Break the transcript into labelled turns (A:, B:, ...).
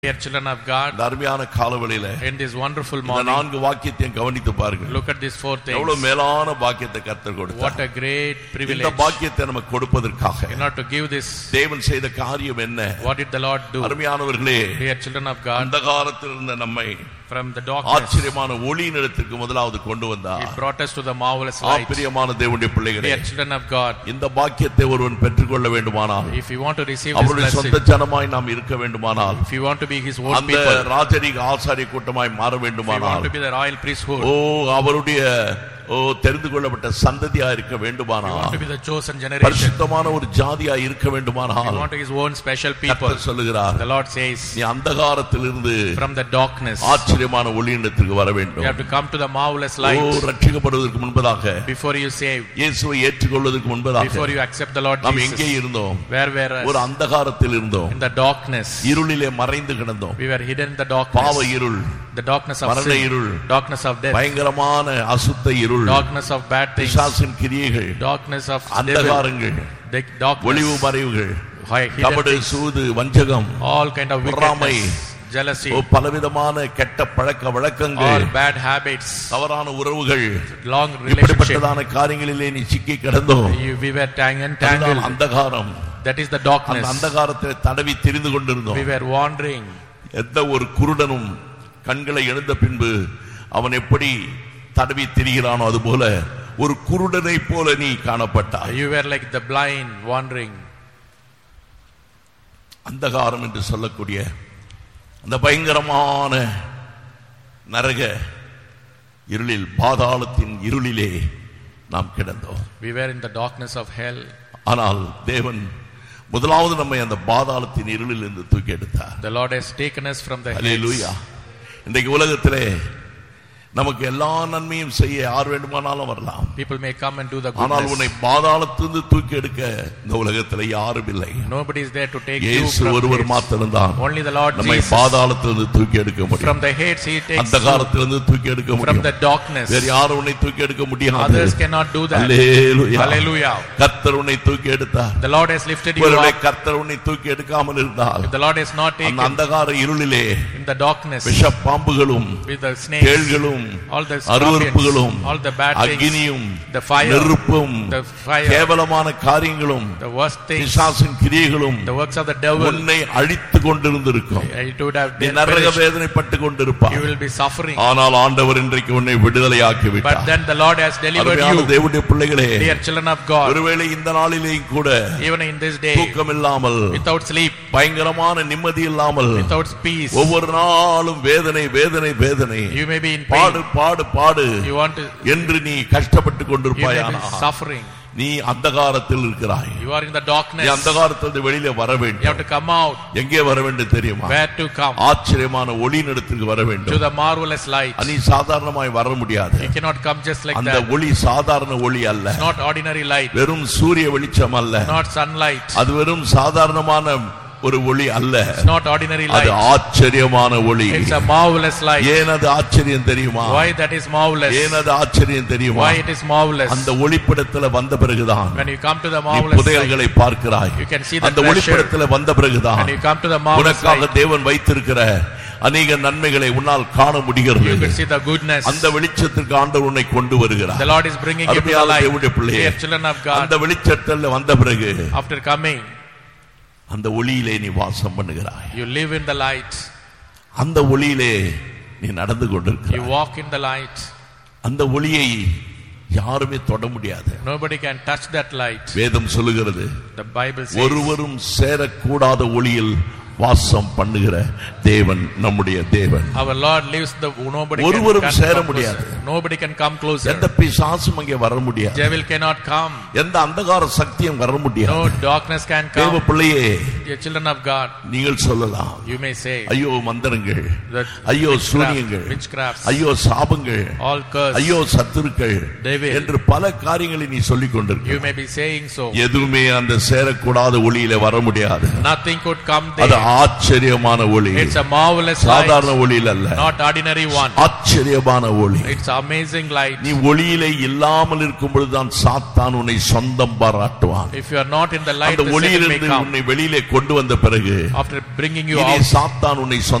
A: Dear children of God,
B: இந்த அருமையான காலவெளியில
A: in this wonderful
B: இந்த
A: morning,
B: நான்கு வாக்கியத்தையும் கவனித்து பாருங்கள்
A: look at these four
B: எவ்வளவு
A: things.
B: மேலான பாக்கியத்தை கர்த்தர்
A: What
B: கொடுத்தார்
A: a great
B: இந்த
A: privilege.
B: பாக்கியத்தை நமக்கு கொடுப்பதற்காக
A: In order to give this,
B: தேவன் செய்த காரியம் என்ன
A: what did the Lord do?
B: அருமையானவர்களே
A: Dear children of God,
B: அந்த காலத்தில் இருந்த நம்மை
A: from the darkness,
B: ஆச்சரியமான ஒளியின் இடத்திற்கு முதலாவது கொண்டு
A: He
B: வந்தார்
A: brought us to the marvelous light.
B: ஆச்சரியமான தேவனுடைய பிள்ளைகளே
A: Dear children of God,
B: இந்த பாக்கியத்தை ஒருவன் பெற்றுக்கொள்ள வேண்டுமானால்
A: if you want to receive this
B: அவருடைய
A: blessing,
B: சொந்த ஜனமாய் நாம் இருக்க வேண்டுமானால்
A: if you want to be His own
B: அந்த
A: people,
B: ராஜரிக ஆசாரிய கூட்டமாய் மாற
A: if you want
B: வேண்டுமானால்
A: to be the royal priesthood,
B: ஓ அவருடைய ஓ தெரிந்து கொள்ளப்பட்ட சந்ததியா இருக்க
A: if you
B: வேண்டுமானால்
A: want to be the chosen generation,
B: பரிசுத்தமான ஒரு ஜாதியா இருக்க
A: if you
B: வேண்டுமானால்
A: want to His own special people,
B: கர்த்தர் சொல்லுகிறார்
A: the Lord says,
B: நீ அந்தகாரத்திலிருந்து
A: from the darkness,
B: ஆச்சரியமான ஒளியிடத்திற்கு வர
A: you
B: வேண்டும்
A: have to come to the marvelous
B: O
A: light
B: ரட்சிக்கப்படுவதற்கு முன்பதாக
A: before you save,
B: இயேசுவை ஏற்றுக்கொள்வதற்கு முன்பதாக
A: before you accept the Lord
B: நாம் எங்கே
A: Jesus.
B: இருந்தோம்
A: Where were
B: ஒரு
A: us?
B: அந்தகாரத்தில் இருந்தோம்
A: In the darkness.
B: இருளிலே மறைந்து கிடந்தோம்
A: We were hidden in the
B: பாவ
A: darkness.
B: இருள்
A: The darkness of
B: மரண
A: sin.
B: இருள்
A: Darkness of death.
B: பயங்கரமான அசுத்த இருள்
A: Darkness of bad things.
B: பிசாசின் கிரியைகள்
A: Darkness of devil.
B: அந்தகாரங்கள்
A: The darkness.
B: ஒளிவு மறைவுகள்
A: Hi- hidden
B: கபடு
A: things.
B: சூது வஞ்சகம்
A: All kind of
B: பொறாமை.
A: wickedness. Jealousy.
B: ஓ, பலவிதமான கெட்ட பழக்க
A: All
B: வழக்கங்கள்
A: bad habits.
B: தவறான உறவுகள்
A: Long relationship.
B: இப்படிப்பட்டதான காரியங்களிலே நீ சிக்கி கிடந்தோம்
A: You- We were tang-
B: அதுதான்
A: entangled.
B: அந்தகாரம்
A: That is the
B: அந்த
A: darkness.
B: அந்தகாரத்தை தடவி தெரிந்து
A: We
B: கொண்டிருந்தோம்
A: were wandering.
B: எந்த ஒரு குருடனும் கண்களை எழுந்த பின்பு அவன் எப்படி தடவி திரிகிறானோ அது போல ஒரு குருடனை போல நீ காணப்பட்டாய்
A: You were like the blind wandering.
B: அந்தகாரம் என்று சொல்லக்கூடிய அந்த பயங்கரமான நரக இருளில் பாதாளத்தின் இருளிலே நாம் கிடந்தோம்
A: We were in the darkness of hell.
B: ஆனால் தேவன் முதலாவது நம்மை அந்த பாதாளத்தின் இருளில் இருந்து தூக்கி எடுத்தார்
A: The Lord has taken us from the
B: hallelujah
A: hills.
B: இன்றைக்கு உலகத்திலே நமக்கு எல்லா நன்மையும் செய்ய யார் வேண்டுமானாலும் வரலாம்
A: People may come and do the
B: ஆனால் உன்னை
A: goodness.
B: பாதாளத்திலிருந்து தூக்கி எடுக்க இந்த உலகத்திலே யாரும் இல்லை
A: Nobody is there to take you
B: இயேசு
A: from
B: ஒருவர்
A: Hades.
B: மாத்திரம்தான்
A: Only the Lord
B: நம்மை
A: Jesus.
B: பாதாளத்திலிருந்து தூக்கி எடுக்க
A: From
B: முடியும்
A: the Hades He takes
B: அந்த
A: you.
B: காலத்திலிருந்து தூக்கி எடுக்க
A: From
B: முடியும்
A: the darkness.
B: வேற யாரும் உன்னை தூக்கி எடுக்க முடியாது
A: Others cannot do that.
B: Hallelujah.
A: Hallelujah.
B: கர்த்தர் உன்னை தூக்கி எடுத்தார்
A: The Lord has lifted you
B: ஒருவேளை
A: up.
B: கர்த்தர் உன்னை தூக்கி எடுக்காமல் இருந்தால்
A: If the Lord has not
B: அந்த
A: taken
B: அந்தகார இருளிலே
A: in the darkness
B: விஷ பாம்புகளும்
A: with the snakes,
B: தேள்களும்
A: all the
B: அருவருப்புகளும்
A: scorpions, all the bad things,
B: அக்னியும்
A: the fire,
B: நெருப்பும்
A: the fire,
B: கேவலமான காரியங்களும்
A: the worst things,
B: பிசாசின் கிரியைகளும்
A: the works of the devil,
B: உன்னை அழித்து கொண்டிருந்திருக்கும்
A: it would have
B: நீ
A: been
B: நரக
A: perished.
B: வேதனைப்பட்டு கொண்டிருப்பாய்
A: You will be suffering.
B: ஆனால் ஆண்டவர் இன்றைக்கு உன்னை விடுதலையாக்கி
A: But
B: விட்டார்
A: then the Lord has delivered
B: அருமையான
A: you,
B: தேவனுடைய பிள்ளைகளே
A: dear children of God,
B: ஒருவேளை இந்த நாளிலேயும் கூட
A: even in this day,
B: தூக்கம் இல்லாமல்
A: without sleep,
B: பயங்கரமான நிம்மதி இல்லாமல்
A: without peace.
B: ஒவ்வொரு நாளும் வேதனை வேதனை வேதனை
A: You may be in
B: பாடு
A: pain.
B: பாடு பாடு
A: You want to,
B: என்று நீ கஷ்டப்பட்டு
A: you may
B: கொண்டிருப்பாயானா
A: be suffering.
B: நீ அந்தகாரத்தில் இருக்கிறாய்
A: You are in the
B: நீ
A: darkness.
B: அந்தகாரத்திலிருந்து வெளியில வர
A: You
B: வேண்டும்
A: have to come out.
B: எங்கே வர வேண்டும் தெரியுமா
A: Where to come?
B: ஆச்சரியமான ஒளி நடத்திற்கு வர
A: To
B: வேண்டும்
A: the marvelous light.
B: நீ சாதாரணமாய் வர முடியாது
A: You cannot come just like
B: அந்த
A: that.
B: ஒளி சாதாரண ஒளி அல்ல
A: It's not ordinary light,
B: வெறும் சூரிய வெளிச்சம் அல்ல
A: not sunlight.
B: அது வெறும் சாதாரணமான ஒரு ஒளி அல்ல
A: It's not ordinary
B: அது
A: light.
B: ஆச்சரியமான ஒளி
A: It's a marvelous light.
B: ஏன் அது ஆச்சரியம் தெரியுமா
A: Why that is marvelous?
B: ஏன் அது ஆச்சரியம் தெரியுமா
A: Why it is marvelous?
B: அந்த ஒளிப்படத்துல வந்த பிறகுதான்
A: When you come to the
B: நீ
A: marvelous light,
B: புதையல்களை பார்க்கிறாய்
A: you can see the
B: அந்த
A: treasure.
B: ஒளிப்படத்துல வந்த பிறகுதான்
A: When you come to the marvelous
B: உனக்காக
A: light,
B: தேவன் வைத்திருக்கிற அநேக நன்மைகளை உன்னால் காண
A: you
B: முடிகிறது
A: can see the goodness.
B: அந்த வெளிச்சத்திற்கு ஆண்டவர் உன்னை கொண்டு வருகிறார்
A: The Lord is bringing you to the
B: அருமையான
A: light.
B: தேவனுடைய பிள்ளையே
A: Dear children of
B: அந்த
A: God,
B: வெளிச்சத்தில் வந்த பிறகு
A: after coming,
B: அந்த ஒளியிலே நீ வாசம் பண்ணுகிறாய்
A: you live in the light.
B: அந்த ஒளியிலே நீ நடந்து
A: You
B: கொண்டிருக்கிறாய்
A: walk in the light.
B: அந்த ஒளியை யாருமே தொட முடியாது
A: Nobody can touch that light.
B: வேதம் சொல்லுகிறது
A: The Bible says,
B: ஒருவரும் சேரக்கூடாத ஒளியில் வாசம் பண்ணுகிற தேவன் நம்முடைய தேவன்
A: Our Lord lives the nobody
B: ஒருவரும்
A: can
B: சேர
A: come
B: முடியாது.
A: closer. Nobody can come closer.
B: எந்த பிசாசும் அங்கே வர முடியாது
A: Devil cannot come.
B: எந்த அந்தகார சக்தியும் வர
A: No
B: முடியாது
A: darkness can
B: தேவ
A: come.
B: பிள்ளையே
A: Dear children of God,
B: நீங்கள் சொல்லலாம்
A: you may say
B: ஐயோ மந்திரங்கள்
A: that
B: ஐயோ
A: witchcraft,
B: சூனியங்கள்
A: witchcrafts,
B: ஐயோ சாபங்கள்
A: all curse.
B: ஐயோ சத்துருக்கள்
A: Devil.
B: என்று பல காரியங்களை நீ சொல்லிக்
A: You
B: கொண்டிருக்க
A: may be saying so.
B: எதுவுமே அந்த சேரக்கூடாத ஒளியில வர முடியாது
A: Nothing could come
B: அது
A: there.
B: ஆச்சரியமான ஒளி
A: It's a marvelous light,
B: சாதாரண ஒளியில் அல்ல
A: not ordinary one.
B: ஆச்சரியமான ஒளி
A: It's amazing light.
B: நீ ஒளியிலே இல்லாமல் இருக்கும் பொழுதுதான் சாத்தான் உன்னை சொந்தம் பாராட்டுவான்
A: If you are not in the light,
B: அந்த
A: the Satan may
B: ஒளியிலிருந்து
A: come.
B: உன்னை வெளியிலே கொண்டு வந்த பிறகு
A: After bringing you
B: இனி
A: out,
B: சாத்தான் உன்னை